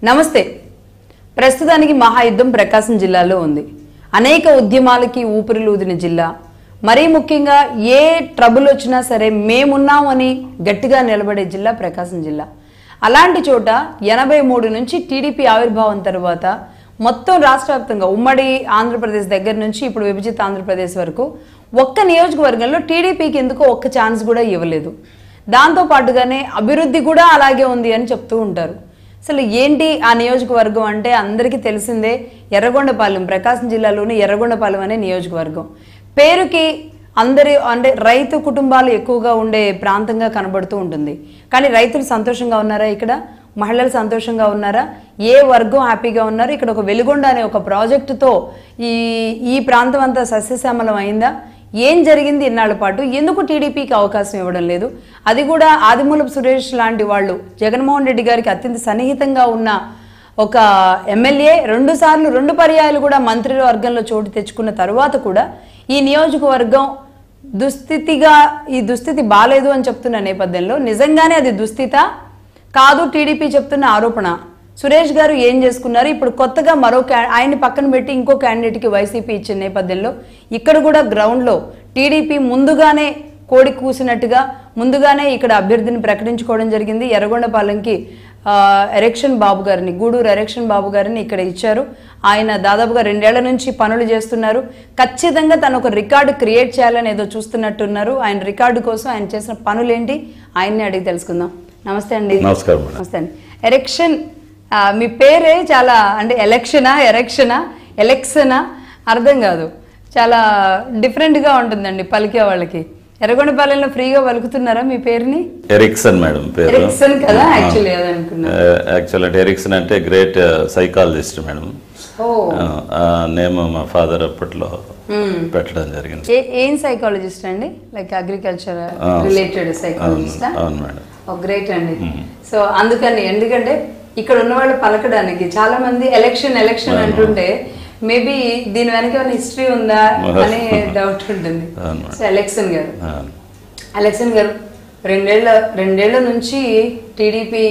నమస్తే ప్రస్తుతానికి మహాయుద్ధం ప్రకాశం జిల్లాలో ఉంది అనేక ఉద్యమాలకి ఊపిరిలూదిన జిల్లా మరీ ముఖ్యంగా ఏ ట్రబుల్ వచ్చినా సరే మేమున్నామని గట్టిగా నిలబడే జిల్లా ప్రకాశం జిల్లా అలాంటి చోట ఎనభై మూడు నుంచి టీడీపీ ఆవిర్భావం తర్వాత మొత్తం రాష్ట్ర వ్యాప్తంగా ఉమ్మడి ఆంధ్రప్రదేశ్ దగ్గర నుంచి ఇప్పుడు విభజిత ఆంధ్రప్రదేశ్ వరకు ఒక్క నియోజకవర్గంలో టీడీపీకి ఎందుకో ఒక్క ఛాన్స్ కూడా ఇవ్వలేదు దాంతో పాటుగానే అభివృద్ధి కూడా అలాగే ఉంది అని చెప్తూ ఉంటారు అసలు ఏంటి ఆ నియోజకవర్గం అంటే అందరికీ తెలిసిందే ఎర్రగొండపాలెం ప్రకాశం జిల్లాలోని ఎర్రగొండపాలెం అనే నియోజకవర్గం పేరుకి అందరి అంటే రైతు కుటుంబాలు ఎక్కువగా ఉండే ప్రాంతంగా కనబడుతూ ఉంటుంది కానీ రైతులు సంతోషంగా ఉన్నారా ఇక్కడ మహిళలు సంతోషంగా ఉన్నారా ఏ వర్గం హ్యాపీగా ఉన్నారు ఇక్కడ ఒక వెలుగొండ అనే ఒక ప్రాజెక్టుతో ఈ ఈ ప్రాంతం అంతా సస్యశ్యామలం అయిందా ఏం జరిగింది ఇన్నాళ్ళ పాటు ఎందుకు టీడీపీకి అవకాశం ఇవ్వడం లేదు అది కూడా ఆదిమూలపు సురేష్ లాంటి వాళ్ళు జగన్మోహన్ రెడ్డి గారికి అత్యంత సన్నిహితంగా ఉన్న ఒక ఎమ్మెల్యే రెండు సార్లు రెండు పర్యాయాలు కూడా మంత్రివర్గంలో చోటు తెచ్చుకున్న తరువాత కూడా ఈ నియోజకవర్గం దుస్థితిగా ఈ దుస్థితి బాలేదు అని చెప్తున్న నేపథ్యంలో నిజంగానే అది దుస్థిత కాదు టీడీపీ చెప్తున్న ఆరోపణ సురేష్ గారు ఏం చేసుకున్నారు ఇప్పుడు కొత్తగా మరో క్యా ఆయన్ని పక్కన పెట్టి ఇంకో క్యాండిడేట్కి వైసీపీ ఇచ్చిన నేపథ్యంలో ఇక్కడ కూడా గ్రౌండ్లో టీడీపీ ముందుగానే కోడి కూసినట్టుగా ముందుగానే ఇక్కడ అభ్యర్థిని ప్రకటించుకోవడం జరిగింది ఎర్రగొండపాలెంకి ఆ, ఎరెక్షన్ బాబు గారిని గూడూరు ఎరెక్షన్ బాబు గారిని ఇక్కడ ఇచ్చారు ఆయన దాదాపుగా రెండేళ్ల నుంచి పనులు చేస్తున్నారు ఖచ్చితంగా తను ఒక రికార్డు క్రియేట్ చేయాలని ఏదో చూస్తున్నట్టున్నారు ఆయన రికార్డు కోసం ఆయన చేసిన పనులేంటి ఆయన్ని అడిగి తెలుసుకుందాం నమస్తే అండి నమస్కారం మేడం నమస్తే అండి ఎరెక్షన్ ఆ, మీ పేరే చాలా అంటే ఎలక్షనా ఎరెక్షనా ఎలక్షనా అర్థం కాదు చాలా డిఫరెంట్గా ఉంటుందండి పలికే వాళ్ళకి ఎర్రగొండపాలెంలో ఫ్రీగా పలుకుతున్నారా మీ పేరుని ఎరిక్సన్ మేడం పేరు ఎరిక్సన్ కదా యాక్చువల్లీ అది అనుకున్నా యాక్చువల్ అంటే ఎరిక్సన్ అంటే గ్రేట్ సైకాలజిస్ట్ మేడం ఓ ఆ నేమ్ మా ఫాదర్ అప్పట్లో పెట్టడం జరిగింది ఏ- ఏం సైకాలజిస్ట్ అండి లైక్ అగ్రికల్చర్ రిలేటెడ్ సైకాలజిస్టా అవును మేడం ఓ గ్రేట్ అండి సో అందుకని ఎందుకంటే ఇక్కడ ఉన్న వాళ్ళు పలకడానికి చాలా మంది ఎలక్షన్ ఎలక్షన్ అంటుంటే మేబీ దీని వెనక ఏమైనా హిస్టరీ ఉందా అనే డౌట్ ఉంటుంది అవును. సో ఎలక్షన్ గారు ఆ, ఎలక్షన్ గారు రెండేళ్ల రెండేళ్ల నుంచి టీడీపీ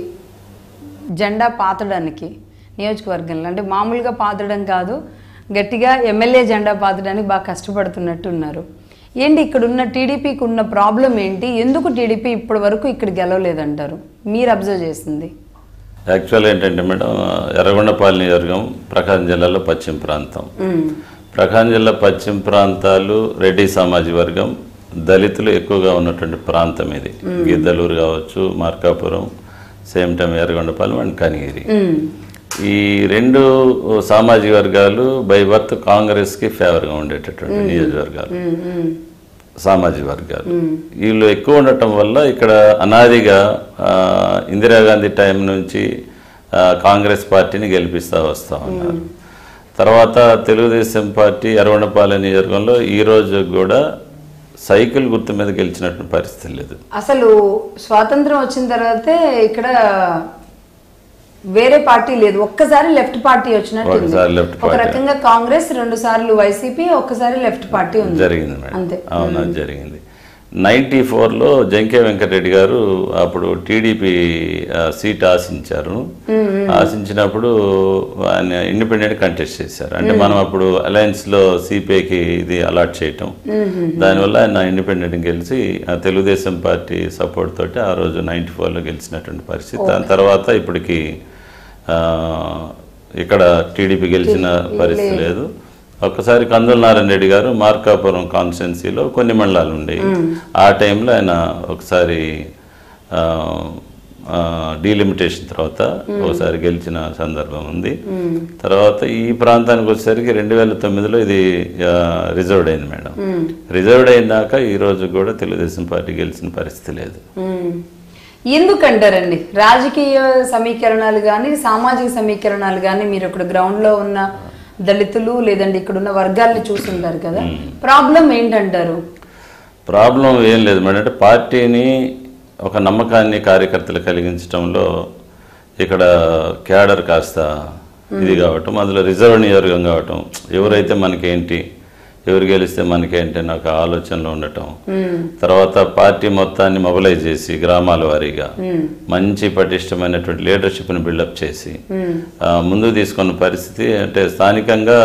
జెండా పాతడానికి నియోజకవర్గంలో అంటే మామూలుగా పాతడం కాదు గట్టిగా ఎమ్మెల్యే జెండా పాతడానికి బాగా కష్టపడుతున్నట్టు ఉన్నారు ఏంటి ఇక్కడ ఉన్న టీడీపీకి ఉన్న ప్రాబ్లం ఏంటి ఎందుకు టీడీపీ ఇప్పటి వరకు ఇక్కడ గెలవలేదంటారు మీరు అబ్జర్వ్ చేసింది యాక్చువల్ ఏంటంటే మేడం ఎర్రగొండపాలెం నియోజకవర్గం ప్రకాశం జిల్లాలో పశ్చిమ ప్రాంతం మ్మ్. ప్రకాశం జిల్లా పశ్చిమ ప్రాంతాలు రెడ్డి సామాజిక వర్గం దళితులు ఎక్కువగా ఉన్నటువంటి ప్రాంతం ఇది గిద్దలూరు కావచ్చు Markapuram same time Yerragondapalem and Kanigiri మ్మ్. ఈ రెండు సామాజిక వర్గాలు బై బర్త్ కాంగ్రెస్కి ఫేవర్గా ఉండేటటువంటి నియోజకవర్గాలు మ్మ్. మ్మ్. సామాజిక వర్గాలు వీళ్ళు ఎక్కువ ఉండటం వల్ల ఇక్కడ అనాదిగా ఆ, ఇందిరాగాంధీ టైం నుంచి ఆ, కాంగ్రెస్ పార్టీని గెలిపిస్తూ వస్తూ ఉన్నారు తర్వాత తెలుగుదేశం పార్టీ ఎర్రగొండపాలెం నియోజకవర్గంలో ఈ రోజు కూడా సైకిల్ గుర్తు మీద గెలిచినటువంటి పరిస్థితి లేదు అసలు స్వాతంత్రం వచ్చిన తర్వాతే ఇక్కడ వేరే పార్టీ లేదు ఒక్కసారి లెఫ్ట్ పార్టీ వచ్చినట్టు ఉంది. ఒకసారి లెఫ్ట్ ఒక రకంగా కాంగ్రెస్ రెండు సార్లు వైసీపీ ఒక్కసారి లెఫ్ట్ పార్టీ ఉంది జరిగింది మేడం అంతే అవును అది జరిగింది నైంటీ ఫోర్లో జంకే వెంకటరెడ్డి గారు అప్పుడు టీడీపీ సీట్ ఆశించారు ఆశించినప్పుడు ఆయన ఇండిపెండెంట్ కంటెస్ట్ చేశారు అంటే మనం అప్పుడు అలయన్స్లో సిపిఐకి ఇది అలాట్ చేయటం దానివల్ల ఆయన ఇండిపెండెంట్ గెలిచి ఆ తెలుగుదేశం పార్టీ సపోర్ట్ తోటి ఆ రోజు నైంటీ ఫోర్లో గెలిచినటువంటి పరిస్థితి దాని తర్వాత ఇప్పటికి ఆ, ఇక్కడ టీడీపీ గెలిచిన పరిస్థితి లేదు ఒక్కసారి కందుల నారాయణ రెడ్డి గారు మార్కాపురం కాన్స్టిట్యున్సీలో కొన్ని మండలాలు ఉండేవి ఆ టైంలో ఆయన ఒకసారి డీలిమిటేషన్ తర్వాత ఒకసారి గెలిచిన సందర్భం ఉంది తర్వాత ఈ ప్రాంతానికి వచ్చేసరికి రెండు వేల తొమ్మిదిలో ఇది రిజర్వ్డ్ అయింది మేడం రిజర్వ్డ్ అయినాక ఈ రోజు కూడా తెలుగుదేశం పార్టీ గెలిచిన పరిస్థితి లేదు మ్మ్. ఎందుకంటారండి రాజకీయ సమీకరణాలు కానీ సామాజిక సమీకరణాలు కానీ మీరు ఇక్కడ గ్రౌండ్ లో ఉన్న దళితులు లేదంటే ఇక్కడ ఉన్న వర్గాల్ని చూస్తుంటారు కదా ప్రాబ్లం ఏంటంటారు ప్రాబ్లం ఏం లేదు మేడం అంటే పార్టీని ఒక నమ్మకాన్ని కార్యకర్తలు కలిగించడంలో ఇక్కడ క్యాడర్ కాస్త ఇది కావటం అందులో రిజర్వ్ నియోజకం కావటం ఎవరైతే మనకేంటి ఎవరు గెలిస్తే మనకేంటి నాకు ఆలోచనలు ఉండటం తర్వాత పార్టీ మొత్తాన్ని మొబిలైజ్ చేసి గ్రామాల వారీగా మంచి పటిష్టమైనటువంటి లీడర్షిప్ని బిల్డప్ చేసి ఆ, ముందుకు తీసుకున్న పరిస్థితి అంటే స్థానికంగా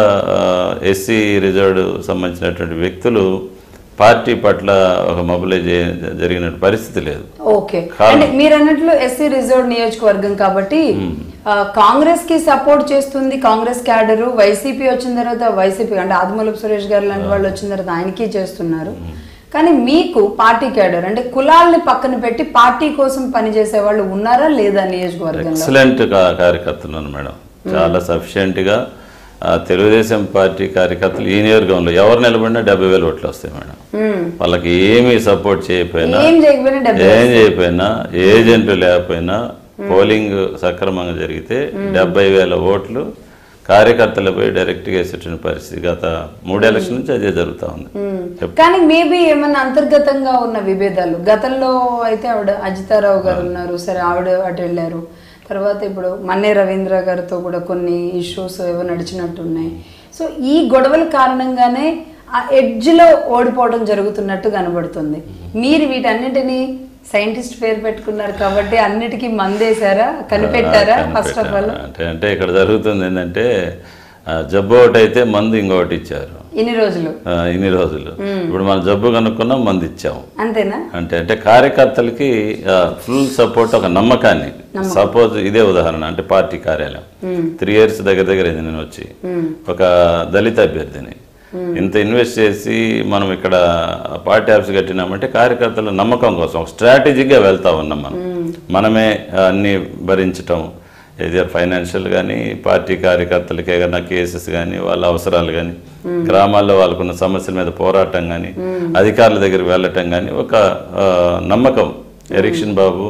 ఎస్సీ రిజర్వ్డ్ సంబంధించినటువంటి వ్యక్తులు పార్టీ పట్ల ఒక మొబిలైజ్ జరిగిన పరిస్థితి లేదు ఓకే అంటే మీరు అన్నట్లు ఎస్సీ రిజర్వ్ నియోజకవర్గం కాబట్టి ఆ, కాంగ్రెస్ కి సపోర్ట్ చేస్తుంది కాంగ్రెస్ క్యాడరు వైసీపీ వచ్చిన తర్వాత వైసీపీ అంటే ఆదిమూలపు సురేష్ గారు లాంటి వాళ్ళు వచ్చిన తర్వాత ఆయనకి చేస్తున్నారు కానీ మీకు పార్టీ క్యాడర్ అంటే కులాల్ని పక్కన పెట్టి పార్టీ కోసం పనిచేసే వాళ్ళు ఉన్నారా లేదా నియోజకవర్గంలో ఎక్సలెంట్ కా- కార్యకర్తలు ఉన్నారు మేడం చాలా సఫిషియెంట్గా తెలుగుదేశం పార్టీ కార్యకర్తలు ఈ నియోజకవర్గంలో ఎవరు నిలబడినా డెబ్బై వేలు ఓట్లు వస్తాయి మేడం మ్మ్. వాళ్ళకి ఏమీ సపోర్ట్ చేయకపోయినా ఏం చేయకపోయినా డెబ్బై ఏం చేయకపోయినా ఏజెంట్లు లేకపోయినా పోలింగ్ సక్రమంగా జరిగితే డెబ్బై వేల ఓట్లు కార్యకర్తలపై డైరెక్ట్గా వేసేటువంటి పరిస్థితి గత మూడు ఎలక్షన్ నుంచి అదే జరుగుతూ ఉంది మ్మ్. కానీ మేబీ ఏమన్నా అంతర్గతంగా ఉన్న విభేదాలు గతంలో అయితే ఆవిడ అజితారావు గారు ఉన్నారు సరే ఆవిడ అటు వెళ్ళారు తర్వాత ఇప్పుడు మన్నే రవీంద్ర గారితో కూడా కొన్ని ఇష్యూస్ ఏవో నడిచినట్టు ఉన్నాయి సో ఈ గొడవల కారణంగానే ఆ ఎడ్జ్లో ఓడిపోవడం జరుగుతున్నట్టు కనబడుతుంది మీరు వీటన్నిటిని సైంటిస్ట్ పేరు పెట్టుకున్నారు కాబట్టి అన్నిటికీ మందేశారా కనిపెట్టారా ఫస్ట్ ఆఫ్ ఆల్ అంటే అంటే ఇక్కడ జరుగుతుంది ఏంటంటే ఆ, జబ్బు ఒకటి అయితే మందు ఇంకొకటి ఇచ్చారు ఇన్ని రోజులు ఆ, ఇన్ని రోజులు ఇప్పుడు మనం జబ్బు కనుక్కున్నాం మందు ఇచ్చాము అంతేనా అంటే అంటే కార్యకర్తలకి ఫుల్ సపోర్ట్ ఒక నమ్మకాన్ని సపోజ్ ఇదే ఉదాహరణ అంటే పార్టీ కార్యాలయం త్రీ ఇయర్స్ దగ్గర దగ్గర అయింది నేను వచ్చి ఒక దళిత అభ్యర్థిని ఇంత ఇన్వెస్ట్ చేసి మనం ఇక్కడ పార్టీ ఆఫీస్ కట్టినామంటే కార్యకర్తల నమ్మకం కోసం ఒక స్ట్రాటజీగా వెళ్తా ఉన్నాం మనం మనమే అన్ని భరించటం ఏదో ఫైనాన్షియల్ కానీ పార్టీ కార్యకర్తలకి ఏదైనా కేసెస్ కానీ వాళ్ళ అవసరాలు కానీ గ్రామాల్లో వాళ్ళకున్న సమస్యల మీద పోరాటం కానీ అధికారుల దగ్గరికి వెళ్ళటం కానీ ఒక ఆ, నమ్మకం ఎరిక్షన్ బాబు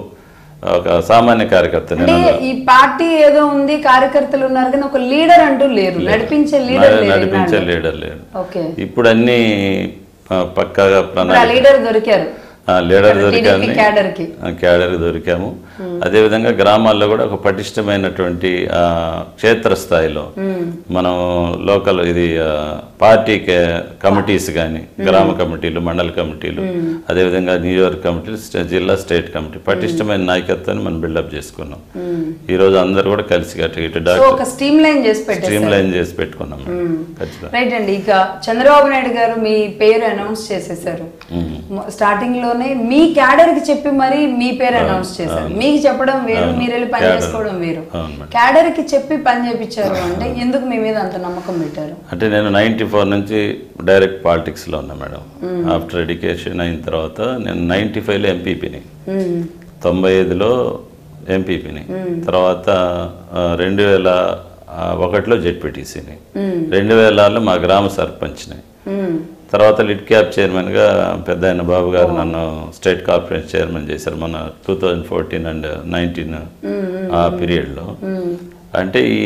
ఒక సామాన్య కార్యకర్త అంటే ఈ పార్టీ ఏదో ఉంది కార్యకర్తలు ఉన్నారు కానీ ఒక లీడర్ అంటూ లేరు నడిపించే లీడర్ లేరు నడిపించే లీడర్ లేడు ఓకే ఇప్పుడు అన్ని ఆ, పక్కాగా ఇప్పుడు ఆ ప్రణాళిక లీడర్ దొరికారు ఆ, లీడర్ దొరికాము టీడీపీ క్యాడర్ కి క్యాడర్ దొరికాము అదేవిధంగా గ్రామాల్లో కూడా ఒక పటిష్టమైనటువంటి ఆ, క్షేత్రస్థాయిలో మనం లోకల్ ఇది ఆ, పార్టీ కే- కమిటీస్ కానీ గ్రామ కమిటీలు మండల కమిటీలు అదేవిధంగా నియోజక కమిటీలు స్టే- జిల్లా స్టేట్ కమిటీ పటిష్టమైన నాయకత్వాన్ని మనం బిల్డప్ చేసుకున్నాం ఈ రోజు అందరూ కూడా కలిసి కట్టి ఇటు సో డాక్టర్ ఒక స్ట్రీమ్ లైన్ చేసి పెట్టారు స్ట్రీమ్ లైన్ చేసి పెట్టుకున్నాం ఖచ్చితంగా రైట్ అండి ఇక చంద్రబాబు నాయుడు గారు మీ పేరు అనౌన్స్ చేసేసారు స్టార్టింగ్ లోనే మీ క్యాడర్ కి చెప్పి మరి మీ పేరు అనౌన్స్ చేశారు మీకు చెప్పడం వేరు మీరు వెళ్ళి పని చేసుకోవడం వేరు అవును మేడం. క్యాడర్ కి చెప్పి పని చేపించారు అంటే ఎందుకు మీ మీద అంత నమ్మకం పెట్టారు అంటే నేను నైంటీ ఫోర్ నుంచి డైరెక్ట్ పాలిటిక్స్లో ఉన్నా మేడం ఆఫ్టర్ ఎడ్యుకేషన్ అయిన తర్వాత నేను నైంటీ ఫైవ్లో ఎంపీపీని మ్మ్. తొంభై ఐదులో ఎంపీపీని తర్వాత ఆ, రెండు వేల ఆ, ఒకటిలో జెడ్పీటీసీని రెండు వేలలో మా గ్రామ సర్పంచ్ని మ్మ్. తర్వాత లిడ్ క్యాప్ చైర్మన్గా పెద్ద ఆయన బాబు గారు నన్ను స్టేట్ కార్పొరేషన్ చైర్మన్ చేశారు మన two thousand fourteen and nineteen ఆ పీరియడ్లో అంటే ఈ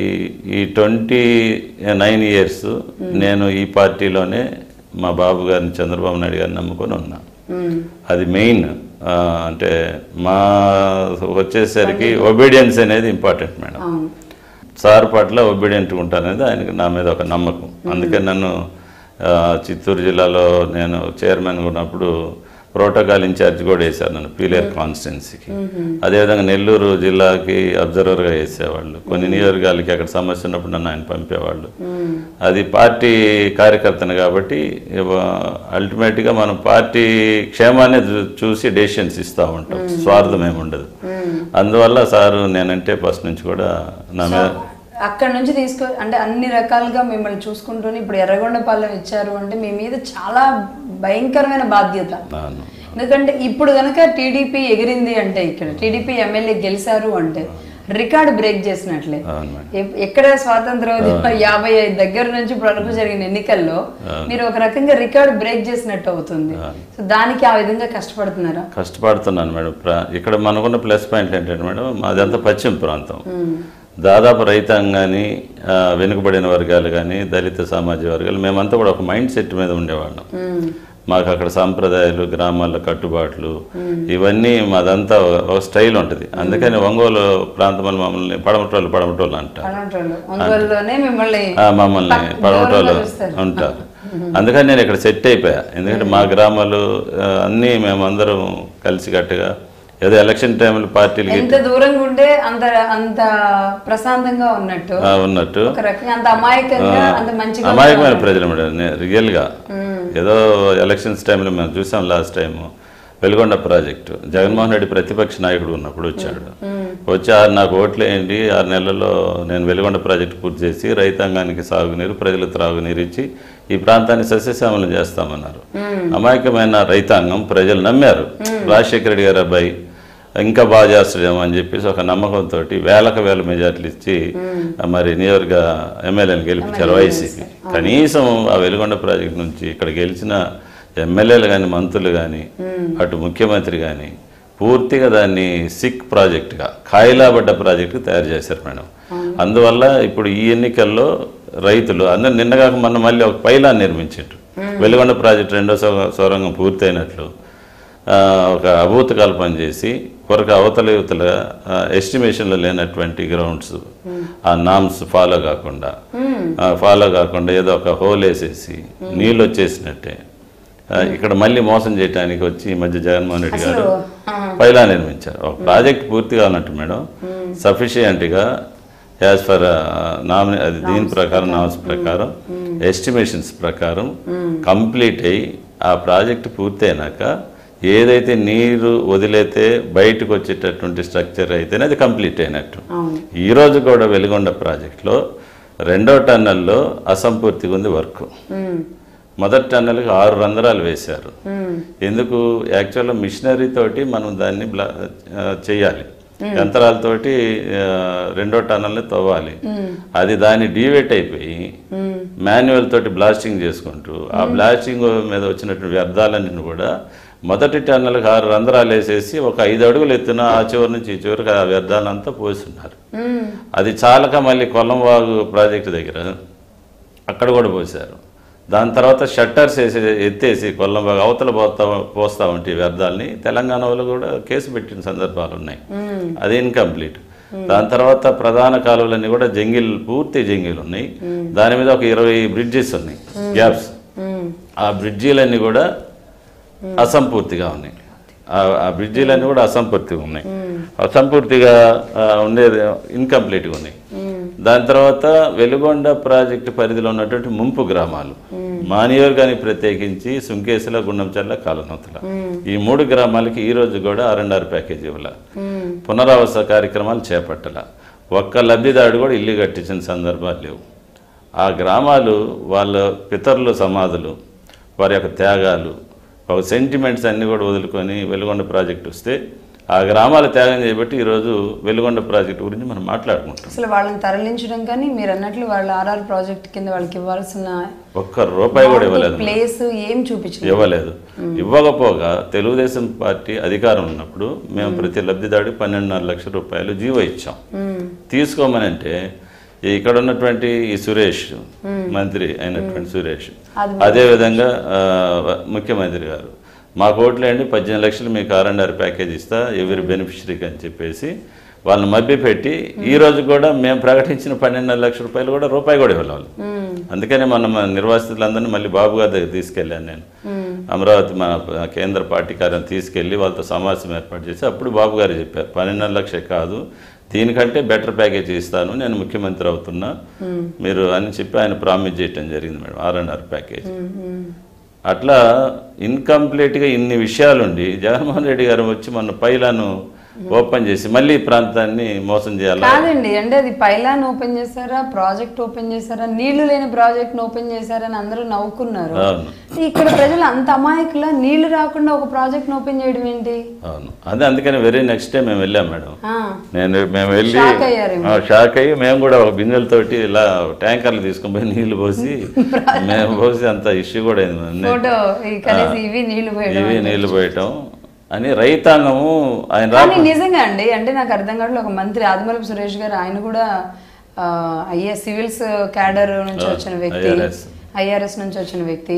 ఈ ట్వంటీ నైన్ ఇయర్స్ నేను ఈ పార్టీలోనే మా బాబు గారిని చంద్రబాబు నాయుడు గారిని నమ్ముకొని ఉన్నా మ్మ్. అది మెయిన్ ఆ, అంటే మా వచ్చేసరికి ఒబీడియన్స్ అనేది ఇంపార్టెంట్ మేడం అవును సార్ పట్ల ఒబీడియంట్ ఉంటాననేది ఆయనకి నా మీద ఒక నమ్మకం అందుకే నన్ను ఆ, చిత్తూరు జిల్లాలో నేను చైర్మన్గా ఉన్నప్పుడు ప్రోటోకాల్ ఇన్ఛార్జ్ కూడా వేశారు నన్ను పీలేర్ కాన్స్టిట్యున్సీకి అదేవిధంగా నెల్లూరు జిల్లాకి అబ్జర్వర్గా వేసేవాళ్ళు కొన్ని నియోజకవర్గాలకి అక్కడ సమస్య ఉన్నప్పుడు నన్ను ఆయన పంపేవాళ్ళు అది పార్టీ కార్యకర్తను కాబట్టి అల్టిమేట్గా మనం పార్టీ క్షేమాన్ని చూ- చూసి డెసిషన్స్ ఇస్తూ ఉంటాం స్వార్థం ఏమి ఉండదు అందువల్ల సారు నేనంటే ఫస్ట్ నుంచి కూడా నా మీద అక్కడ నుంచి తీసుకో అంటే అన్ని రకాలుగా మిమ్మల్ని చూసుకుంటూనే ఇప్పుడు ఎర్రగొండపాలెం ఇచ్చారు అంటే మీ మీద చాలా భయంకరమైన బాధ్యత నాను ఎందుకంటే ఇప్పుడు గనక టీడీపీ ఎగిరింది అంటే ఇక్కడ టీడీపీ ఎమ్మెల్యే గెలిచారు అంటే రికార్డ్ బ్రేక్ చేసినట్లే అవును మేడం ఎప్- ఎక్కడ స్వాతంత్రం యాభై ఐదు దగ్గర నుంచి ఇప్పుడు వరకు జరిగిన ఎన్నికల్లో మీరు ఒక రకంగా రికార్డ్ బ్రేక్ చేసినట్టు అవుతుంది సో దానికి ఆ విధంగా కష్టపడుతున్నారా కష్టపడుతున్నాను మేడం ప్ర- ఇక్కడ మనకున్న ప్లస్ పాయింట్ ఏంటంటే మేడం మాదంతా పశ్చిమ ప్రాంతం దాదాపు రైతాంగాన్ని ఆ, వెనుకబడిన వర్గాలు కానీ దళిత సమాజ వర్గాలు మేమంతా కూడా ఒక మైండ్ సెట్ మీద ఉండేవాళ్ళం మాకు అక్కడ సాంప్రదాయాలు గ్రామాల్లో కట్టుబాట్లు ఇవన్నీ మాదంతా ఒక- ఒక స్టైల్ ఉంటుంది అందుకని ఒంగోలు ప్రాంతంలో మమ్మల్ని పడమటోళ్ళు పడమటోళ్ళు అంటారు అలాంటి వాళ్ళు ఒంగోలులోనే మిమ్మల్ని ఆ, మమ్మల్ని పక్- పడమటోళ్ళు దూరంగా చూస్తారు. ఉంటారు అందుకని నేను ఇక్కడ సెట్ అయిపోయా ఎందుకంటే మా గ్రామాలు ఆ, అన్నీ మేమందరం కలిసికట్టుగా ఏదో ఎలక్షన్ టైంలో పార్టీలు ఎంత దూరంగా ఉంటే అంత అంత ప్రశాంతంగా ఉన్నట్టు ఆ, ఉన్నట్టు ఒక రకంగా అంత అమాయకంగా అంత మంచిగా అమాయకమైన ప్రజలు మేడం నే- రియల్గా ఏదో ఎలక్షన్స్ టైంలో మేము చూసాం last time Veligonda project Jaganmohan Reddy ప్రతిపక్ష నాయకుడు ఉన్నప్పుడు వచ్చాడు వచ్చి ఆరు నాకు ఓట్లు వేయండి ఆరు నెలల్లో నేను వెలుగొండ ప్రాజెక్టు పూర్తి చేసి రైతాంగానికి సాగునీరు ప్రజలకు త్రాగునీరు ఇచ్చి ఈ ప్రాంతాన్ని సస్యశ్యామలం చేస్తామన్నారు అమాయకమైన రైతాంగం ప్రజలు నమ్మారు రాజశేఖర రెడ్డి గారు అబ్బాయి ఇంకా బాగా చేస్తాడేమో అని చెప్పేసి ఒక నమ్మకంతో వేలకు వేల మెజార్టీలు ఇచ్చి మరి నియోజక ఎమ్మెల్యేని గెలిపించారు వైసీపీ కనీసం ఆ వెలుగొండ ప్రాజెక్ట్ నుంచి ఇక్కడ గెలిచిన ఎమ్మెల్యేలు కానీ మంత్రులు కానీ అటు ముఖ్యమంత్రి కానీ పూర్తిగా దాన్ని సిక్ ప్రాజెక్టుగా కాయిలాబడ్డ ప్రాజెక్టు తయారు చేశారు మేడం అందువల్ల ఇప్పుడు ఈ ఎన్నికల్లో రైతులు అందరు నిన్నగాక మొన్న మళ్ళీ ఒక పైలాన్ నిర్మించారు వెలుగొండ ప్రాజెక్టు రెండో సొ- సొరంగం పూర్తయినట్లు ఆ, ఒక అభూత కల్పన చేసి కొరకు అవతల యువతల ఎస్టిమేషన్లో లేనటువంటి గ్రౌండ్స్ ఆ నామ్స్ ఫాలో కాకుండా ఫాలో కాకుండా ఏదో ఒక హోల్ వేసేసి నీళ్ళు వచ్చేసినట్టే ఆ, ఇక్కడ మళ్ళీ మోసం చేయడానికి వచ్చి ఈ మధ్య జగన్మోహన్ రెడ్డి గారు పైలా నిర్మించారు ఒక ప్రాజెక్ట్ పూర్తిగా అన్నట్టు మేడం సఫిషియంట్గా యాజ్ ఫర్ నామినే అది దీని ప్రకారం నామ్స్ ప్రకారం ఎస్టిమేషన్స్ ప్రకారం కంప్లీట్ అయ్యి ఆ ప్రాజెక్ట్ పూర్తయినాక ఏదైతే నీరు వదిలేతే బయటకు వచ్చేటటువంటి స్ట్రక్చర్ అయితేనే అది కంప్లీట్ అయినట్టు అవును ఈ రోజు కూడా వెలుగొండ ప్రాజెక్టులో రెండో టన్నల్లో అసంపూర్తిగా ఉంది వర్క్ ఉమ్, మొదటి టన్నల్కి ఆరు రంధ్రాలు వేశారు ఉమ్, ఎందుకు యాక్చువల్గా మిషనరీ తోటి మనం దాన్ని బ్లా ఆ, చేయాలి యంత్రాలతోటి ఆ, రెండో టన్నల్ని తవ్వాలి అది దాన్ని డీవేట్ అయిపోయి ఉమ్, మాన్యువల్ తోటి బ్లాస్టింగ్ చేసుకుంటూ ఆ బ్లాస్టింగ్ మీద వచ్చినటువంటి వ్యర్థాలన్నీ కూడా మొదటి టన్నులకు ఆరు రంధ్రాలు వేసేసి ఒక ఐదు అడుగులు ఎత్తున ఆ చివరి నుంచి ఈ చివరికి ఆ వ్యర్థాలంతా పోస్తున్నారు ఉమ్, అది చాలక మళ్ళీ కొల్లంవాగు ప్రాజెక్టు దగ్గర అక్కడ కూడా పోసారు దాని తర్వాత షట్టర్స్ వేసి ఎత్తేసి కొల్లంవాగు అవతల పోతా పోస్తా ఉంటే ఈ వ్యర్థాలని తెలంగాణ వాళ్ళు కూడా కేసు పెట్టిన సందర్భాలు ఉన్నాయి అది ఇన్కంప్లీట్ దాని తర్వాత ప్రధాన కాలువలన్నీ కూడా జంగిల్ పూర్తి జంగిల్ ఉన్నాయి దాని మీద ఒక ఇరవై బ్రిడ్జెస్ ఉన్నాయి గ్యాప్స్ ఉమ్, ఆ బ్రిడ్జీలన్నీ కూడా అసంపూర్తిగా ఉన్నాయి ఆ- ఆ బ్రిడ్జీలన్నీ కూడా అసంపూర్తిగా ఉన్నాయి అసంపూర్తిగా ఆ, ఉండేది ఇన్కంప్లీట్గా ఉన్నాయి దాని తర్వాత వెలుగొండ ప్రాజెక్టు పరిధిలో ఉన్నటువంటి ముంపు గ్రామాలు మానియోర్గాని ప్రత్యేకించి సుంకేసుల గుండంచల్ల కాలనూతల ఈ మూడు గ్రామాలకి ఈ రోజు కూడా ఆర్ అండ్ ఆర్ ప్యాకేజ్ ఇవ్వాల ఉమ్, పునరావాస కార్యక్రమాలు చేపట్టాల ఒక్క లబ్ధిదారుడు కూడా ఇల్లు కట్టించిన సందర్భాలు లేవు ఆ గ్రామాలు వాళ్ళ పితరుల సమాధులు వారి యొక్క త్యాగాలు ఒక సెంటిమెంట్స్ అన్నీ కూడా వదులుకొని వెలుగొండ ప్రాజెక్ట్ వస్తే ఆ గ్రామాలు త్యాగం చేయబట్టి ఈరోజు వెలుగొండ ప్రాజెక్ట్ గురించి మనం మాట్లాడుకుంటాం అసలు వాళ్ళని తరలించడం కానీ మీరు అన్నట్లు వాళ్ళ ఆర్ఆర్ ప్రాజెక్ట్ కింద వాళ్ళకి ఇవ్వాల్సిన ఒక్క రూపాయి కూడా ఇవ్వలేదు ప్లేస్ ఏం చూపించలేదు ఇవ్వలేదు ఇవ్వకపోగా తెలుగుదేశం పార్టీ అధికారం ఉన్నప్పుడు మేము ప్రతి లబ్ధిదారుడికి పన్నెండున్నర లక్షల రూపాయలు జీవో ఇచ్చాం ఉమ్, తీసుకోమని అంటే ఇక్కడ ఉన్నటువంటి ఈ సురేష్ మంత్రి అయినటువంటి సురేష్ అది అదేవిధంగా ఆ, ముఖ్యమంత్రి గారు మా కోట్లేండి పద్దెనిమిది లక్షలు మీకు ఆర్ అండ్ ఆర్ ప్యాకేజ్ ఇస్తా ఎవరి బెనిఫిషరీకి అని చెప్పేసి వాళ్ళని మభ్యపెట్టి ఈ రోజు కూడా మేము ప్రకటించిన పన్నెండున్నర లక్షల రూపాయలు కూడా రూపాయి కూడా ఇవ్వాలి వాళ్ళు. ఉమ్, అందుకనే మన మన నిర్వాసితులందరినీ మళ్ళీ బాబు గారి దగ్గర తీసుకెళ్ళాను నేను ఉమ్, అమరావతి మన కేంద్ర పార్టీ కార్యం తీసుకెళ్ళి వాళ్ళతో సమావేశం ఏర్పాటు చేసి అప్పుడు బాబు గారు చెప్పారు పన్నెండున్నర లక్షే కాదు దీనికంటే బెటర్ ప్యాకేజ్ ఇస్తాను నేను ముఖ్యమంత్రి అవుతున్నా మీరు అని చెప్పి ఆయన ప్రామిస్ చేయటం జరిగింది madam R and R package ఉమ్, ఉమ్. అట్లా ఇన్కంప్లీట్గా ఇన్ని విషయాలుండి జగన్మోహన్ రెడ్డి గారు వచ్చి మన పైలాను ఓపెన్ చేసి మళ్ళీ ఈ ప్రాంతాన్ని మోసం చేయాలి కాదండి అంటే అది పైలాన్ ఓపెన్ చేశారా ప్రాజెక్ట్ ఓపెన్ చేశారా నీళ్లు లేని ప్రాజెక్ట్ ఓపెన్ చేశారని అందరూ నవ్వుకున్నారు అవును ఇక్కడ ప్రజలు అంత అమాయకులా నీళ్లు రాకుండా ఒక ప్రాజెక్ట్ ఓపెన్ చేయడం ఏంటి అవును అదే అందుకని వెరీ నెక్స్ట్ డే మేము వెళ్ళాం మేడం ఆ, నేను మేము వెళ్ళి షాక్ అయ్యారేమో. ఆ, షాక్ అయ్యి మేము కూడా ఒక బిందెలతోటి ఇలా ట్యాంకర్లు తీసుకొని పోయి నీళ్లు పోసి మేము పోసి అంత ఇష్యూ కూడా అయింది మరి. ఫోటో ఈ కనీసం ఇవి నీళ్లు పోయడం ఇవి నీళ్లు పోయటం అని రైతాంగము ఆయన రా కానీ నిజంగా అండి అంటే నాకు అర్థం కావట్లేదు ఒక మంత్రి ఆదిమలపు సురేష్ గారు ఆయన కూడా ఐఏ సివిల్స్ క్యాడర్ నుంచి వచ్చిన వ్యక్తి IRS. ఐఆర్ఎస్ నుంచి వచ్చిన వ్యక్తి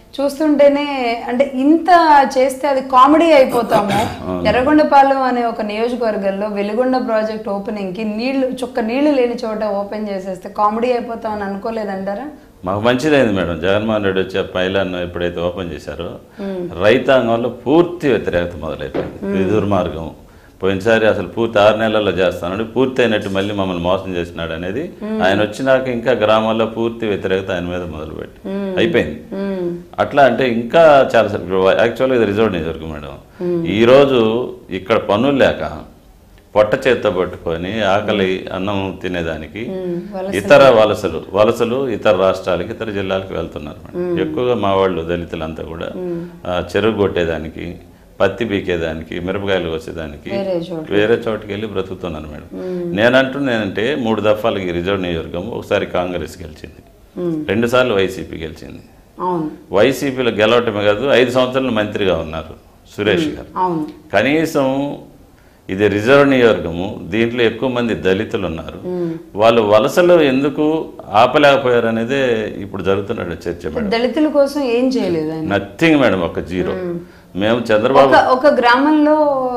చూస్తుంటేనే అంటే ఇంత చేస్తే అది కామెడీ అయిపోతాము ఎర్రగొండపాలెం అనే ఒక నియోజకవర్గంలో వెలుగొండ ప్రాజెక్ట్ ఓపెనింగ్ కి నీళ్లు చుక్క నీళ్లు లేని చోట ఓపెన్ చేసేస్తే కామెడీ అయిపోతాం అని అనుకోలేదంటారా మాకు మంచిదైంది మేడం జగన్మోహన్ రెడ్డి వచ్చి ఆ పైలాన్ ఎప్పుడైతే ఓపెన్ చేశారో రైతాంగంలో పూర్తి వ్యతిరేకత మొదలైపోయింది ఇది దుర్మార్గం పోయినసారి అసలు పూర్తి ఆరు నెలల్లో చేస్తానని పూర్తి అయినట్టు మళ్ళీ మమ్మల్ని మోసం చేసినాడు అనేది ఆయన వచ్చినాక ఇంకా గ్రామాల్లో పూర్తి వ్యతిరేకత ఆయన మీద మొదలుపెట్టి అయిపోయింది మ్మ్. అట్లా అంటే ఇంకా చాలా యాక్చువల్గా ఇది రిజర్వ్ నియోజకవర్గం మేడం ఈరోజు ఇక్కడ పనులు లేక పొట్ట చేత్తో పట్టుకొని ఆకలి అన్నం తినేదానికి ఇతర వలసలు వలసలు ఇతర రాష్ట్రాలకి ఇతర జిల్లాలకు వెళ్తున్నారు మేడం ఎక్కువగా మా వాళ్ళు దళితులంతా కూడా ఆ, చెరుకు కొట్టేదానికి పత్తి పీకేదానికి మిరపకాయలు వచ్చేదానికి వేరే చోట వేరే చోటుకి వెళ్ళి బ్రతుకుతున్నాను మేడం నేనంటున్నానంటే మూడు దఫాలకి ఈ రిజర్వ్ నియోజకవర్గం ఒకసారి కాంగ్రెస్ గెలిచింది రెండు సార్లు వైసీపీ గెలిచింది అవును వైసీపీలో గెలవటమే కాదు ఐదు సంవత్సరాలు మంత్రిగా ఉన్నారు సురేష్ గారు అవును కనీసం ఇది రిజర్వ్ నియోజకము దీంట్లో ఎక్కువ మంది దళితులు ఉన్నారు వాళ్ళు వలసలు ఎందుకు ఆపలేకపోయారు అనేదే ఇప్పుడు జరుగుతున్న చర్చ మేడం దళితుల కోసం ఏం చేయలేదు ఆయన నథింగ్ మేడం ఒక జీరో మేము చంద్రబాబు ఒక ఒక గ్రామంలో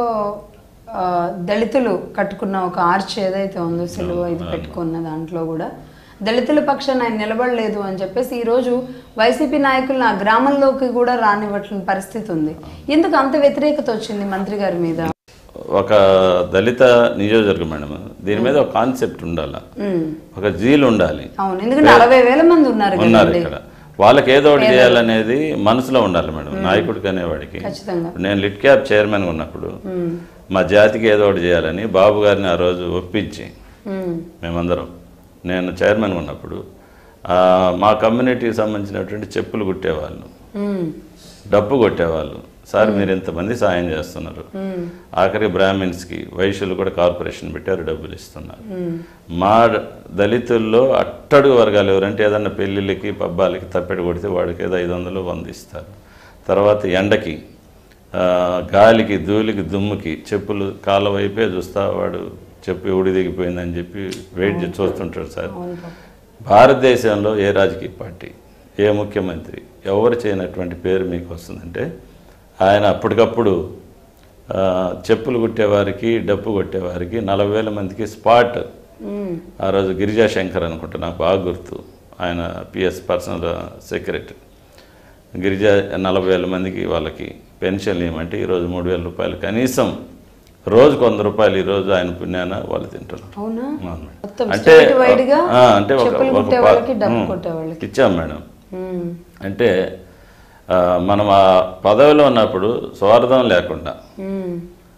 ఆ, దళితులు కట్టుకున్న ఒక ఆర్చ్ ఏదైతే ఉందో సిలువ ఇది పెట్టుకున్న దాంట్లో కూడా దళితుల పక్షాన ఆయన నిలబడలేదు అని చెప్పేసి ఈ రోజు వైసీపీ నాయకులను ఆ గ్రామంలోకి కూడా రానివ్వట్లేని పరిస్థితి ఉంది ఎందుకు అంత వ్యతిరేకత వచ్చింది మంత్రి గారి మీద ఒక దళిత నియోజకవర్గం మేడం దీని మీద ఒక కాన్సెప్ట్ ఉండాలి ఉమ్, ఒక జీలు ఉండాలి అవును ఎందుకంటే నలభై వేల మంది ఉన్నారు ఉన్నారు కదండి ఇక్కడ వాళ్ళకి ఏదో ఒకటి చేయాలనేది మనసులో ఉండాలి మేడం నాయకుడికి అనేవాడికి ఖచ్చితంగా నేను లిట్ క్యాప్ చైర్మన్ ఉన్నప్పుడు మా జాతికి ఏదో ఒకటి చేయాలని బాబు గారిని ఆ రోజు ఒప్పించి ఉమ్, మేమందరం నేను చైర్మన్ ఉన్నప్పుడు ఆ, మా కమ్యూనిటీకి సంబంధించినటువంటి చెప్పులు కుట్టేవాళ్ళు ఉమ్, డప్పు కొట్టేవాళ్ళు సార్ మీరు ఇంతమంది సాయం చేస్తున్నారు ఆఖరి బ్రాహ్మిన్స్కి వైశ్యులు కూడా కార్పొరేషన్ పెట్టారు డబ్బులు ఇస్తున్నారు మా దళితుల్లో అట్టడుగు వర్గాలు ఎవరంటే ఏదన్నా పెళ్ళిళ్ళకి పబ్బాలకి తప్పెడు కొడితే వాడికి ఏదో ఐదు వందలు వంద ఇస్తారు తర్వాత ఎండకి ఆ, గాలికి ధూళికి దుమ్ముకి చెప్పులు కాళ్ళ వైపే చూస్తా వాడు చెప్పు ఉడి దిగిపోయిందని చెప్పి వెయిట్ చేసి చూస్తుంటాడు సార్ అవును పాపం. భారతదేశంలో ఏ రాజకీయ పార్టీ ఏ ముఖ్యమంత్రి ఎవరు చేయనటువంటి పేరు మీకు వస్తుందంటే ఆయన అప్పటికప్పుడు ఆ, చెప్పులు కుట్టేవారికి డప్పు కొట్టేవారికి నలభై వేల మందికి స్పాట్ ఉమ్, ఆ రోజు గిరిజా శంకర్ అనుకుంటా నాకు బాగా గుర్తు ఆయన పిఎస్ పర్సనల్ సెక్రటరీ గిరిజా నలభై వేల మందికి వాళ్ళకి పెన్షన్లు ఇవ్వమంటే ఈరోజు మూడు వేల రూపాయలు కనీసం రోజుకు వంద రూపాయలు ఈరోజు ఆయన పుణ్యాన వాళ్ళు తింటారు అవునా అవును మేడం. మొత్తం అంటే state wide గా ఆ, అంటే ఒక చెప్పులు ఒక కుట్టే పా- వాళ్ళకి, డప్పు ఉమ్, కొట్టే వాళ్ళకి. ఇచ్చాం మేడం ఉమ్, అంటే ఆ, మనం ఆ పదవిలో ఉన్నప్పుడు స్వార్థం లేకుండా ఉమ్,